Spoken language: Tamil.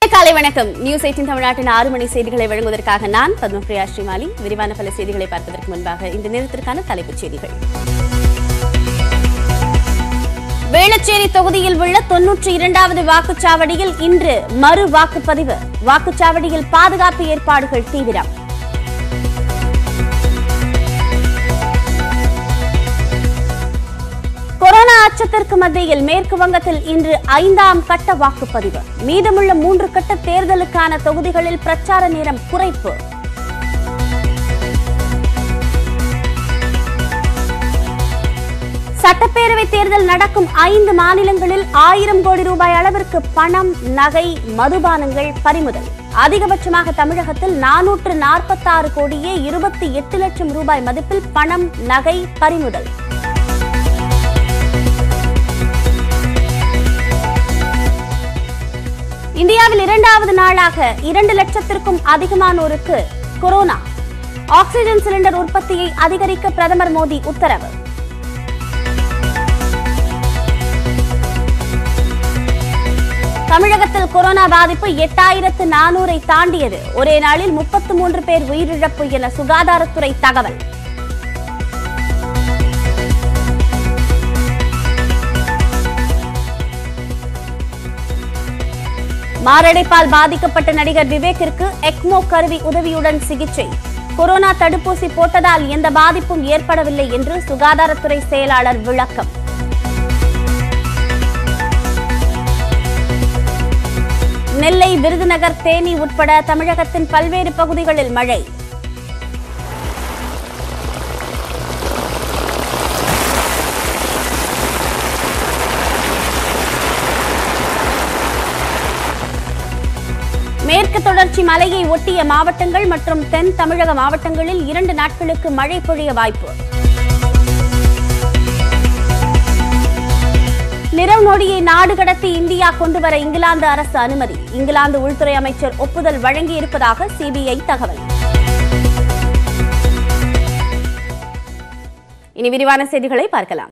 காலை வணக்கம் நியூஸ் எயிட்டின் தமிழ்நாட்டின் ஆறு மணி செய்திகளை வழங்குவதற்காக நான் பத்மபிரியா ஸ்ரீமாலி விரிவான பல செய்திகளை பார்ப்பதற்கு முன்பாக இந்த நேரத்திற்கான தலைப்புச் செய்திகள் வேளச்சேரி தொகுதியில் உள்ள தொன்னூற்றி இரண்டாவது வாக்குச்சாவடியில் இன்று மறு வாக்குப்பதிவு வாக்குச்சாவடியில் பாதுகாப்பு ஏற்பாடுகள் தீவிரம் கொரோனா அச்சத்திற்கு மத்தியில் மேற்கு வங்கத்தில் இன்று ஐந்தாம் கட்ட வாக்குப்பதிவு மீதமுள்ள மூன்று கட்ட தேர்தலுக்கான தொகுதிகளில் பிரச்சார நேரம் குறைப்பு சட்டப்பேரவை தேர்தல் நடக்கும் ஐந்து மாநிலங்களில் ஆயிரம் கோடி ரூபாய் அளவிற்கு பணம் நகை மதுபானங்கள் பறிமுதல் அதிகபட்சமாக தமிழகத்தில் நானூற்று நாற்பத்தாறு கோடியே இருபத்தி எட்டு லட்சம் ரூபாய் மதிப்பில் பணம் நகை பறிமுதல் இந்தியாவில் இரண்டாவது நாளாக இரண்டு லட்சத்திற்கும் அதிகமானோருக்கு கொரோனா ஆக்ஸிஜன் சிலிண்டர் உற்பத்தியை அதிகரிக்க பிரதமர் மோடி உத்தரவு தமிழகத்தில் கொரோனா பாதிப்பு எட்டாயிரத்து நானூரை தாண்டியது ஒரே நாளில் முப்பத்து மூன்று பேர் உயிரிழப்பு என சுகாதாரத்துறை தகவல் மாரடைப்பால் பாதிக்கப்பட்ட நடிகர் விவேக்கிற்கு எக்மோ கருவி உதவியுடன் சிகிச்சை கொரோனா தடுப்பூசி போட்டதால் எந்த பாதிப்பும் ஏற்படவில்லை என்று சுகாதாரத்துறை செயலாளர் விளக்கம் நெல்லை விருதுநகர் தேனி உட்பட தமிழகத்தின் பல்வேறு பகுதிகளில் மழை மேற்கு தொடர்ச்சி மலையை ஒட்டிய மாவட்டங்கள் மற்றும் தென் தமிழக மாவட்டங்களில் இரண்டு நாட்களுக்கு மழை பொழிய வாய்ப்பு நிரவ் மோடியை நாடு கடத்தி இந்தியா கொண்டுவர இங்கிலாந்து அரசு அனுமதி இங்கிலாந்து உள்துறை அமைச்சர் ஒப்புதல் வழங்கியிருப்பதாக சிபிஐ தகவல் இனி விரிவான செய்திகளை பார்க்கலாம்